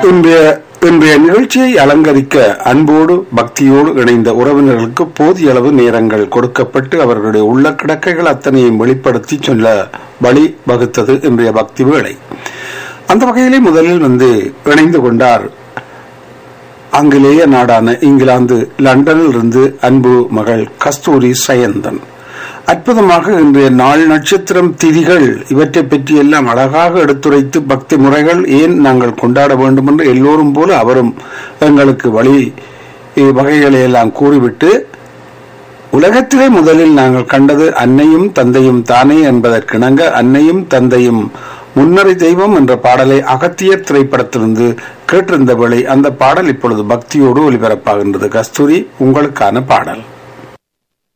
இன்றைய இன்றைய நிகழ்ச்சியை அலங்கரிக்க அன்போடு பக்தியோடு இணைந்த உறவினர்களுக்கு போதிய அளவு நேரங்கள் கொடுக்கப்பட்டு அவர்களுடைய உள்ள கிடக்கைகள் அத்தனையும் வெளிப்படுத்தி சொல்ல வழி வகுத்தது இன்றைய பக்தி வேளை அந்த வகையிலே முதலில் வந்து இணைந்து கொண்டார் ஆங்கிலேய நாடான இங்கிலாந்து லண்டனில் இருந்து அன்பு மகள் கஸ்தூரி சயந்தன் அற்புதமாக இன்றைய நாள் நட்சத்திரம் திதிகள் இவற்றை பற்றி எல்லாம் அழகாக எடுத்துரைத்து பக்தி முறைகள் ஏன் நாங்கள் கொண்டாட வேண்டும் என்று எல்லோரும் போல அவரும் எங்களுக்கு வழி வகைகளை எல்லாம் கூறிவிட்டு உலகத்திலே முதலில் நாங்கள் கண்டது அன்னையும் தந்தையும் தானே என்பதற்கிணங்க அன்னையும் தந்தையும் முன்னறி தெய்வம் என்ற பாடலை அகத்திய திரைப்படத்திலிருந்து கேட்டிருந்த வேளை அந்த பாடல் இப்பொழுது பக்தியோடு ஒலிபரப்பாகின்றது கஸ்தூரி உங்களுக்கான பாடல்